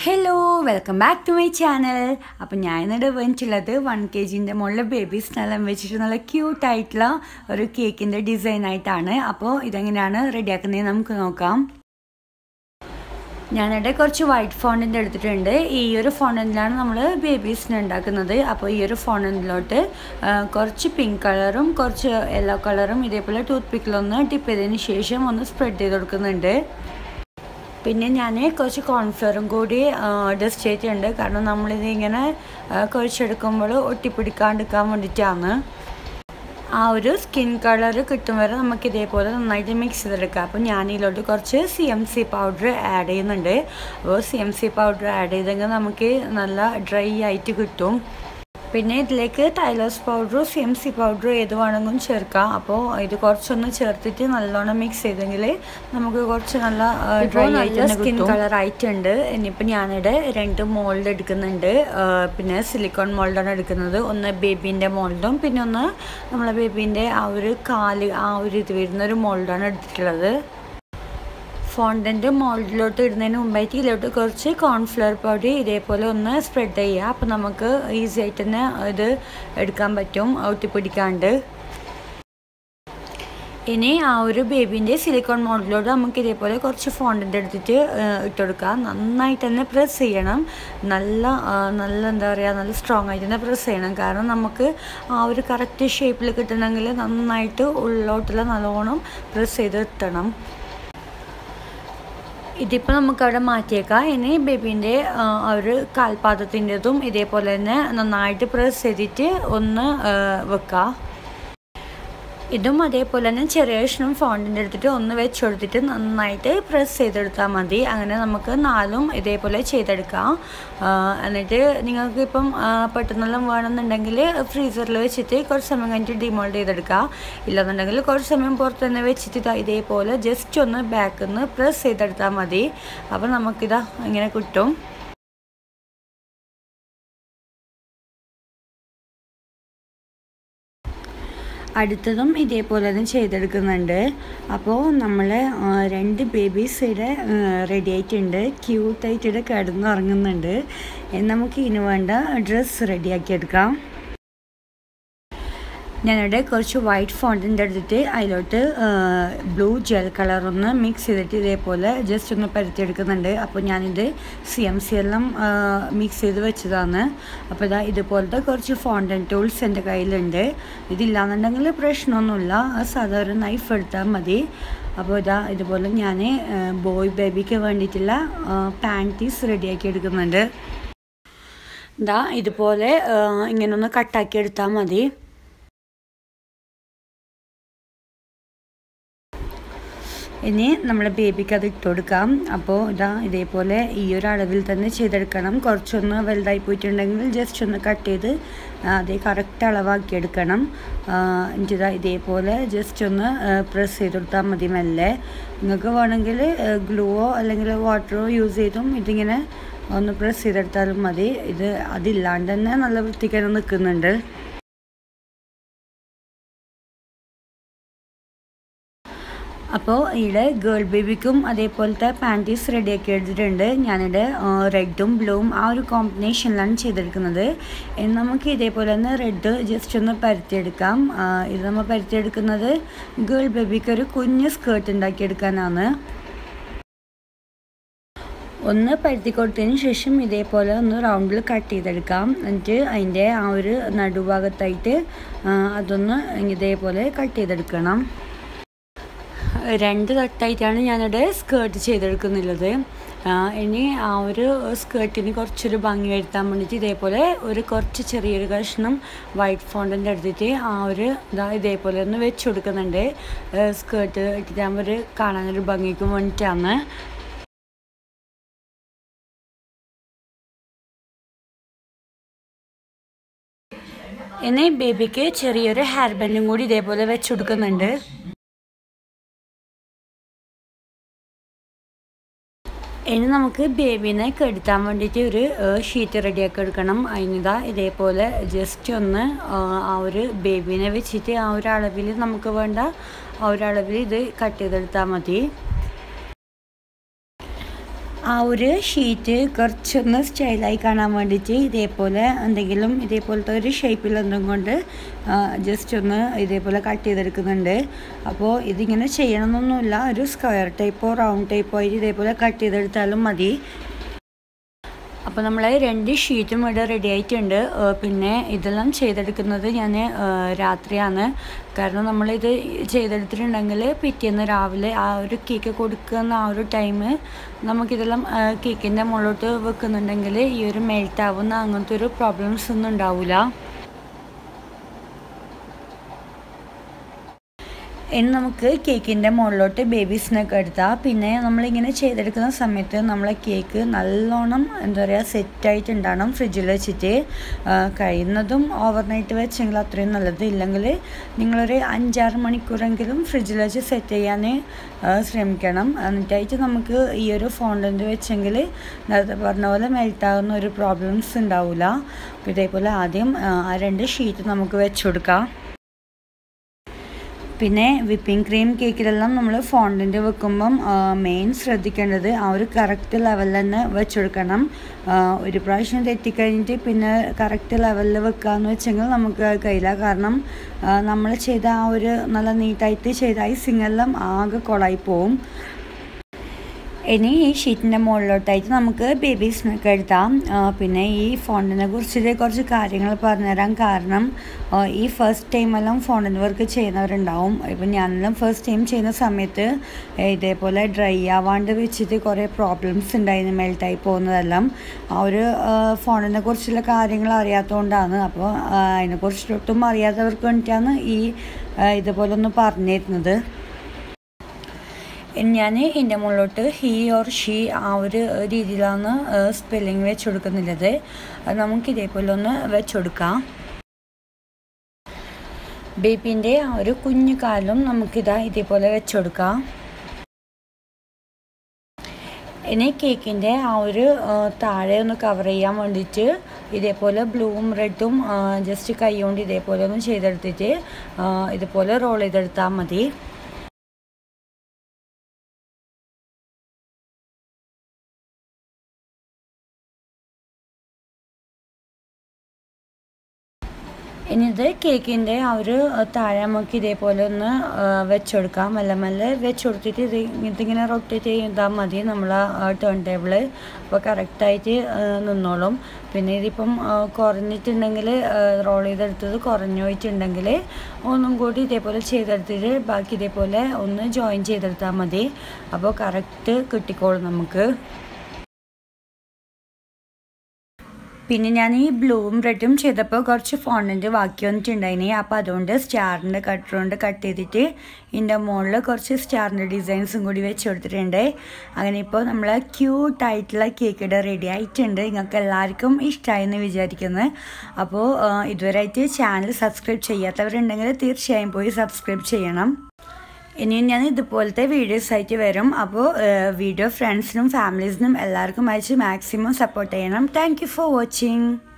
hello welcome back to my channel അപ്പം ഞാൻ ഇന്നിടെ വന്നിട്ടുള്ളത് വൺ കെ ജിൻ്റെ മുകളിൽ ബേബി സ്ഥലം വെച്ചിട്ട് നല്ല ക്യൂട്ടായിട്ടുള്ള ഒരു കേക്കിൻ്റെ ഡിസൈൻ ആയിട്ടാണ് അപ്പോൾ ഇതെങ്ങനെയാണ് റെഡിയാക്കുന്നത് നമുക്ക് നോക്കാം ഞാനിവിടെ കുറച്ച് വൈറ്റ് ഫോണ്ടിൻ്റെ എടുത്തിട്ടുണ്ട് ഈ ഒരു ഫോണ്ടിലാണ് നമ്മൾ ബേബീസിന് ഉണ്ടാക്കുന്നത് അപ്പോൾ ഈ ഒരു ഫോണ്ടിലോട്ട് കുറച്ച് പിങ്ക് കളറും കുറച്ച് യെല്ലോ കളറും ഇതേപോലെ ടൂത്ത് പിക്കിലൊന്ന് ടിപ്പ് ചെയ്തതിന് ശേഷം ഒന്ന് സ്പ്രെഡ് ചെയ്ത് കൊടുക്കുന്നുണ്ട് പിന്നെ ഞാൻ കുറച്ച് കോൺഫ്ലവറും കൂടി ഡസ്റ്റ് ചെയ്തിട്ടുണ്ട് കാരണം നമ്മളിത് ഇങ്ങനെ കുഴച്ചെടുക്കുമ്പോൾ ഒട്ടിപ്പിടിക്കാണ്ടിരിക്കാൻ വേണ്ടിയിട്ടാണ് ആ ഒരു സ്കിൻ കളർ കിട്ടും വരെ നമുക്ക് ഇതേപോലെ നന്നായിട്ട് മിക്സ് ചെയ്തെടുക്കാം അപ്പോൾ ഞാൻ ഇതിലോട്ട് കുറച്ച് C M C powder add ചെയ്യുന്നുണ്ട് അപ്പോൾ C M C powder add ചെയ്തെങ്കിൽ നമുക്ക് നല്ല ഡ്രൈ ആയിട്ട് കിട്ടും പിന്നെ ഇതിലേക്ക് ടൈലോസ് പൗഡറും സി എം സി പൗഡറും ഏത് വേണമെങ്കിലും ചേർക്കാം അപ്പോൾ ഇത് കുറച്ചൊന്ന് ചേർത്തിട്ട് നല്ലോണം മിക്സ് ചെയ്തെങ്കിൽ നമുക്ക് കുറച്ച് നല്ല ഡ്രൈ ആയിട്ട് സ്കിൻ കളർ ആയിട്ടുണ്ട് ഇനിയിപ്പോൾ ഞാനിവിടെ രണ്ട് മോൾഡ് എടുക്കുന്നുണ്ട് പിന്നെ സിലിക്കോൺ മോൾഡാണ് എടുക്കുന്നത് ഒന്ന് ബേബീൻ്റെ മോൾഡും പിന്നെ ഒന്ന് നമ്മളെ ബേബീൻ്റെ ആ ഒരു കാല് ആ ഒരു ഇത് വരുന്ന ഒരു മോൾഡാണ് എടുത്തിട്ടുള്ളത് ഫോണ്ടൻ്റ് മോൾഡിലോട്ട് ഇടുന്നതിന് മുമ്പായിട്ട് ഇതിലോട്ട് കുറച്ച് കോൺഫ്ലവർ പൊടി ഇതേപോലെ ഒന്ന് സ്പ്രെഡ് ചെയ്യുക അപ്പോൾ നമുക്ക് ഈസി ആയിട്ട് തന്നെ ഇത് എടുക്കാൻ പറ്റും ഒട്ടിപ്പിടിക്കാണ്ട് ഇനി ആ ഒരു ബേബീൻ്റെ സിലിക്കോൺ മോഡലിലോട്ട് നമുക്ക് ഇതേപോലെ കുറച്ച് ഫോണ്ടിൻ്റെ എടുത്തിട്ട് ഇട്ടുകൊടുക്കാം നന്നായിട്ട് തന്നെ പ്രസ് ചെയ്യണം നല്ല നല്ല എന്താ പറയുക നല്ല സ്ട്രോങ് ആയിട്ട് തന്നെ പ്രസ് ചെയ്യണം കാരണം നമുക്ക് ആ ഒരു കറക്റ്റ് ഷേപ്പിൽ കിട്ടണമെങ്കിൽ നന്നായിട്ട് ഉള്ളോട്ടുള്ള നല്ലോണം പ്രസ് ചെയ്ത് എത്തണം ഇതിപ്പോൾ നമുക്കവിടെ മാറ്റിയേക്കാം ഇനി ബേബീൻ്റെ ഒരു കാൽപാദത്തിൻ്റെതും ഇതേപോലെ തന്നെ നന്നായിട്ട് പ്രസ് ചെയ്തിട്ട് ഒന്ന് വെക്കുക ഇതും അതേപോലെ തന്നെ ചെറിയ കഷ്ണം ഫോണ്ടിൻ്റെ എടുത്തിട്ട് ഒന്ന് വെച്ച് കൊടുത്തിട്ട് നന്നായിട്ട് പ്രസ് ചെയ്തെടുത്താൽ മതി അങ്ങനെ നമുക്ക് നാലും ഇതേപോലെ ചെയ്തെടുക്കാം എന്നിട്ട് നിങ്ങൾക്ക് ഇപ്പം പെട്ടെന്നെല്ലാം വേണമെന്നുണ്ടെങ്കിൽ ഫ്രീസറിൽ വെച്ചിട്ട് കുറച്ച് സമയം കഴിഞ്ഞിട്ട് ഡിമോൾഡ് ചെയ്തെടുക്കാം ഇല്ലെന്നുണ്ടെങ്കിൽ കുറച്ച് സമയം പുറത്ത് തന്നെ വെച്ചിട്ട് ഇതേപോലെ ജസ്റ്റ് ഒന്ന് ബാക്കിൽ നിന്ന് പ്രസ് ചെയ്തെടുത്താൽ മതി അപ്പോൾ നമുക്കിതാ ഇങ്ങനെ കിട്ടും അടുത്തതും ഇതേപോലെ തന്നെ ചെയ്തെടുക്കുന്നുണ്ട് അപ്പോൾ നമ്മൾ രണ്ട് ബേബീസ് ഇവിടെ റെഡി ആയിട്ടുണ്ട് ക്യൂട്ടായിട്ട് ഇവിടെ കിടന്നുറങ്ങുന്നുണ്ട് നമുക്ക് ഇതിന് വേണ്ട ഡ്രസ്സ് റെഡിയാക്കി എടുക്കാം ഞാനിവിടെ കുറച്ച് വൈറ്റ് ഫോണ്ടിൻ്റെ എടുത്തിട്ട് അതിലോട്ട് ബ്ലൂ ജെൽ കളർ ഒന്ന് മിക്സ് ചെയ്തിട്ട് ഇതേപോലെ ജസ്റ്റ് ഒന്ന് പരത്തിയെടുക്കുന്നുണ്ട് അപ്പോൾ ഞാനിത് സി എം സി എല്ലാം മിക്സ് ചെയ്ത് വെച്ചതാണ് അപ്പോൾ ഇതാ ഇതുപോലത്തെ കുറച്ച് ഫോണ്ടൻ ടൂൾസ് എൻ്റെ കയ്യിലുണ്ട് ഇതില്ലാന്നുണ്ടെങ്കിൽ പ്രശ്നമൊന്നുമില്ല സാധാരണ നൈഫ് എടുത്താൽ മതി അപ്പോൾ ഇതാ ഇതുപോലെ ഞാൻ ബോയ് ബേബിക്ക് വേണ്ടിയിട്ടുള്ള പാൻറ്റീസ് റെഡിയാക്കി എടുക്കുന്നുണ്ട് ഇതാ ഇതുപോലെ ഇങ്ങനെ ഒന്ന് കട്ടാക്കി എടുത്താൽ മതി ഇനി നമ്മൾ ബേബിക്ക് അത് ഇട്ട് കൊടുക്കാം അപ്പോൾ ഇതാ ഇതേപോലെ ഈ ഒരു അളവിൽ തന്നെ ചെയ്തെടുക്കണം കുറച്ചൊന്ന് വലുതായി പോയിട്ടുണ്ടെങ്കിൽ ജസ്റ്റ് ഒന്ന് കട്ട് ചെയ്ത് അതേ കറക്റ്റ് അളവാക്കി എടുക്കണം എന്നിട്ട് ഇതേപോലെ ജസ്റ്റ് ഒന്ന് പ്രസ് ചെയ്ത് കൊടുത്താൽ മതി മെല്ലെ നിങ്ങൾക്ക് വേണമെങ്കിൽ ഗ്ലൂവോ അല്ലെങ്കിൽ വാട്ടറോ യൂസ് ചെയ്തും ഇതിങ്ങനെ ഒന്ന് പ്രസ് ചെയ്തെടുത്താലും മതി ഇത് അതില്ലാണ്ട് തന്നെ നല്ല വൃത്തിക്ക് തന്നെ നിൽക്കുന്നുണ്ട് അപ്പോൾ ഇവിടെ ഗേൾ ബേബിക്കും അതേപോലത്തെ പാൻറ്റീസ് റെഡിയാക്കി എടുത്തിട്ടുണ്ട് ഞാനിവിടെ റെഡും ബ്ലൂവും ആ ഒരു കോമ്പിനേഷനിലാണ് ചെയ്തെടുക്കുന്നത് നമുക്ക് ഇതേപോലെ തന്നെ റെഡ് ജസ്റ്റ് ഒന്ന് പരത്തിയെടുക്കാം ഇത് നമ്മൾ പരത്തിയെടുക്കുന്നത് ഗേൾ ബേബിക്ക് ഒരു കുഞ്ഞ് സ്കേർട്ട് ഉണ്ടാക്കിയെടുക്കാനാണ് ഒന്ന് പരുത്തി കൊടുത്തതിന് ശേഷം ഇതേപോലെ ഒന്ന് റൗണ്ടിൽ കട്ട് ചെയ്തെടുക്കാം എന്നിട്ട് അതിൻ്റെ ആ ഒരു നടുഭാഗത്തായിട്ട് അതൊന്ന് ഇതേപോലെ കട്ട് ചെയ്തെടുക്കണം രണ്ട് തട്ടായിട്ടാണ് ഞാനിവിടെ സ്കേർട്ട് ചെയ്തെടുക്കുന്നുള്ളത് ഇനി ആ ഒരു സ്കേർട്ടിന് കുറച്ചൊരു ഭംഗി വരുത്താൻ വേണ്ടിയിട്ട് ഇതേപോലെ ഒരു കുറച്ച് ചെറിയൊരു കഷ്ണം വൈറ്റ് ഫോണ്ടിൻ്റെ എടുത്തിട്ട് ആ ഒരു ഇതാ ഇതേപോലെ ഒന്ന് വെച്ച് കൊടുക്കുന്നുണ്ട് സ്കേർട്ട് ഇട്ടിട്ടാകുമ്പോൾ ഒരു കാണാനൊരു ഭംഗിക്ക് വേണ്ടിയിട്ടാണ് ഇനി ബേബിക്ക് ചെറിയൊരു ഹെയർ ബാൻഡും കൂടി ഇതേപോലെ വെച്ച് കൊടുക്കുന്നുണ്ട് ഇനി നമുക്ക് ബേബീനെ കെടുത്താൻ വേണ്ടിയിട്ട് ഒരു ഷീറ്റ് റെഡിയാക്കി എടുക്കണം അതിനിതാ ഇതേപോലെ ജസ്റ്റ് ഒന്ന് ആ ഒരു ബേബീനെ വെച്ചിട്ട് ആ ഒരു അളവിൽ നമുക്ക് വേണ്ട ആ ഒരു അളവിൽ ഇത് കട്ട് ചെയ്തെടുത്താൽ മതി ആ ഒരു ഷീറ്റ് കുറച്ചൊന്ന് സ്റ്റൈലായി കാണാൻ വേണ്ടിയിട്ട് ഇതേപോലെ എന്തെങ്കിലും ഇതേപോലത്തെ ഒരു ഷേപ്പിൽ എന്തും കൊണ്ട് ജസ്റ്റ് ഒന്ന് ഇതേപോലെ കട്ട് ചെയ്തെടുക്കുന്നുണ്ട് അപ്പോൾ ഇതിങ്ങനെ ചെയ്യണമെന്നൊന്നുമില്ല ഒരു സ്ക്വയർ ടൈപ്പോ റൗണ്ട് ടൈപ്പോ ആയിട്ട് ഇതേപോലെ കട്ട് ചെയ്തെടുത്താലും മതി അപ്പോൾ നമ്മൾ രണ്ട് ഷീറ്റും ഇവിടെ റെഡി ആയിട്ടുണ്ട് പിന്നെ ഇതെല്ലാം ചെയ്തെടുക്കുന്നത് ഞാൻ രാത്രിയാണ് കാരണം നമ്മളിത് ചെയ്തെടുത്തിട്ടുണ്ടെങ്കിൽ പിറ്റേന്ന് രാവിലെ ആ ഒരു കേക്ക് കൊടുക്കുന്ന ആ ഒരു ടൈം നമുക്കിതെല്ലാം കേക്കിൻ്റെ മുകളിലോട്ട് വെക്കുന്നുണ്ടെങ്കിൽ ഈ ഒരു മെൽറ്റ് ആവുന്ന അങ്ങനത്തെ ഒരു പ്രോബ്ലംസ് ഒന്നും ഉണ്ടാവില്ല ഇനി നമുക്ക് കേക്കിൻ്റെ മുകളിലോട്ട് ബേബീസിനൊക്കെ എടുത്താൽ പിന്നെ നമ്മളിങ്ങനെ ചെയ്തെടുക്കുന്ന സമയത്ത് നമ്മളെ കേക്ക് നല്ലോണം എന്താ പറയുക സെറ്റായിട്ടുണ്ടാകണം ഫ്രിഡ്ജിൽ വെച്ചിട്ട് കഴിയുന്നതും ഓവർനൈറ്റ് വെച്ചെങ്കിൽ അത്രയും നല്ലത് ഇല്ലെങ്കിൽ നിങ്ങളൊരു അഞ്ചാറ് മണിക്കൂറെങ്കിലും ഫ്രിഡ്ജിൽ വെച്ച് സെറ്റ് ചെയ്യാൻ ശ്രമിക്കണം എന്നിട്ടായിട്ട് നമുക്ക് ഈ ഒരു ഫോണ്ടൻ്റ് വെച്ചെങ്കിൽ നേരത്തെ പറഞ്ഞ പോലെ മെൽറ്റാകുന്ന ഒരു പ്രോബ്ലംസ് ഉണ്ടാവില്ല അപ്പോൾ ഇതേപോലെ ആദ്യം ആ രണ്ട് ഷീറ്റ് നമുക്ക് വെച്ച് കൊടുക്കാം പിന്നെ വിപ്പിംഗ് ക്രീം കേക്കിലെല്ലാം നമ്മൾ ഫോണ്ടൻ്റ് വെക്കുമ്പം മെയിൻ ശ്രദ്ധിക്കേണ്ടത് ആ ഒരു കറക്റ്റ് ലെവലിൽ തന്നെ വെച്ചെടുക്കണം ഒരു പ്രാവശ്യം തെറ്റിക്കഴിഞ്ഞിട്ട് പിന്നെ കറക്റ്റ് ലെവലിൽ വെക്കാമെന്ന് വെച്ചെങ്കിൽ നമുക്ക് കഴിയില്ല കാരണം നമ്മൾ ചെയ്ത ആ ഒരു നല്ല നീറ്റായിട്ട് ചെയ്ത ഐസിങ് എല്ലാം ആകെ കൊളായി പോവും ഇനി ഈ ഷീറ്റിൻ്റെ മുകളിലോട്ടായിട്ട് നമുക്ക് ബേബീസിനൊക്കെ എഴുതാം പിന്നെ ഈ ഫോണിനെ കുറിച്ചിട്ട് കുറച്ച് കാര്യങ്ങൾ പറഞ്ഞുതരാൻ കാരണം ഈ ഫസ്റ്റ് ടൈമെല്ലാം ഫോണിൽ വർക്ക് ചെയ്യുന്നവരുണ്ടാവും ഇപ്പം ഞാനെല്ലാം ഫസ്റ്റ് ടൈം ചെയ്യുന്ന സമയത്ത് ഇതേപോലെ ഡ്രൈ ആവാണ്ട് വെച്ചിട്ട് കുറേ പ്രോബ്ലംസ് ഉണ്ടായിരുന്നു മെൽട്ടായി പോകുന്നതെല്ലാം ആ ഒരു ഫോണിനെ കുറിച്ചുള്ള കാര്യങ്ങൾ അറിയാത്തതുകൊണ്ടാണ് അപ്പോൾ അതിനെക്കുറിച്ചിട്ടൊട്ടും അറിയാത്തവർക്ക് വേണ്ടിയിട്ടാണ് ഈ ഇതുപോലെ ഒന്ന് പറഞ്ഞിരുന്നത് ഞാൻ എൻ്റെ മുകളിലോട്ട് ഹീ ഓർ ഷീ ആ ഒരു രീതിയിലാണ് സ്പെല്ലിങ് വെച്ച് കൊടുക്കുന്നുള്ളത് നമുക്ക് ഇതേപോലെ ഒന്ന് വെച്ചെടുക്കാം ബേബീൻ്റെ ആ ഒരു കുഞ്ഞു കാലും നമുക്കിതാ ഇതേപോലെ വെച്ചെടുക്കാം ഇനി കേക്കിൻ്റെ ആ ഒരു താഴെ ഒന്ന് കവർ ചെയ്യാൻ വേണ്ടിയിട്ട് ഇതേപോലെ ബ്ലൂവും റെഡും ജസ്റ്റ് കൈ കൊണ്ട് ഇതേപോലെ ഒന്ന് ചെയ്തെടുത്തിട്ട് ഇതുപോലെ റോൾ ചെയ്തെടുത്താൽ മതി ഇനി ഇത് കേക്കിൻ്റെ ആ ഒരു താഴെ നമുക്ക് ഇതേപോലെ ഒന്ന് വെച്ചെടുക്കാം മെല്ലെ മെല്ലെ വെച്ചുകൊടുത്തിട്ട് ഇത് ഇതിങ്ങനെ റൊട്ടേറ്റ് ചെയ്താൽ മതി നമ്മൾ ടേൺ ടേബിൾ അപ്പോൾ കറക്റ്റായിട്ട് നിന്നോളും പിന്നെ ഇതിപ്പം കുറഞ്ഞിട്ടുണ്ടെങ്കിൽ റോൾ ചെയ്തെടുത്തത് കുറഞ്ഞു പോയിട്ടുണ്ടെങ്കിൽ ഒന്നും കൂടി ഇതേപോലെ ചെയ്തെടുത്തിട്ട് ബാക്കി ഇതേപോലെ ഒന്ന് ജോയിൻ ചെയ്തെടുത്താൽ മതി അപ്പോൾ കറക്റ്റ് കിട്ടിക്കോളും നമുക്ക് പിന്നെ ഞാൻ ഈ ബ്ലൂവും റെഡും ചെയ്തപ്പോൾ കുറച്ച് ഫോണ്ടൻറ്റ് ബാക്കി വന്നിട്ടുണ്ടായിനി അപ്പോൾ അതുകൊണ്ട് സ്റ്റാറിൻ്റെ കട്ടർ കൊണ്ട് കട്ട് ചെയ്തിട്ട് ഇതിൻ്റെ മുകളിൽ കുറച്ച് സ്റ്റാറിൻ്റെ ഡിസൈൻസും കൂടി വെച്ച് കൊടുത്തിട്ടുണ്ട് അങ്ങനെ ഇപ്പോൾ നമ്മൾ ക്യൂട്ടായിട്ടുള്ള കേക്കിടെ റെഡി ആയിട്ടുണ്ട് നിങ്ങൾക്ക് എല്ലാവർക്കും ഇഷ്ടമായെന്ന് വിചാരിക്കുന്നത് അപ്പോൾ ഇതുവരെയായിട്ട് ചാനൽ സബ്സ്ക്രൈബ് ചെയ്യാത്തവരുണ്ടെങ്കിൽ തീർച്ചയായും പോയി സബ്സ്ക്രൈബ് ചെയ്യണം ഇനിയും ഞാൻ ഇതുപോലത്തെ വീഡിയോസ് ആയിട്ട് വരും അപ്പോൾ വീഡിയോ ഫ്രണ്ട്സിനും ഫാമിലീസിനും എല്ലാവർക്കും അയച്ച് മാക്സിമം സപ്പോർട്ട് ചെയ്യണം താങ്ക് ഫോർ വാച്ചിങ്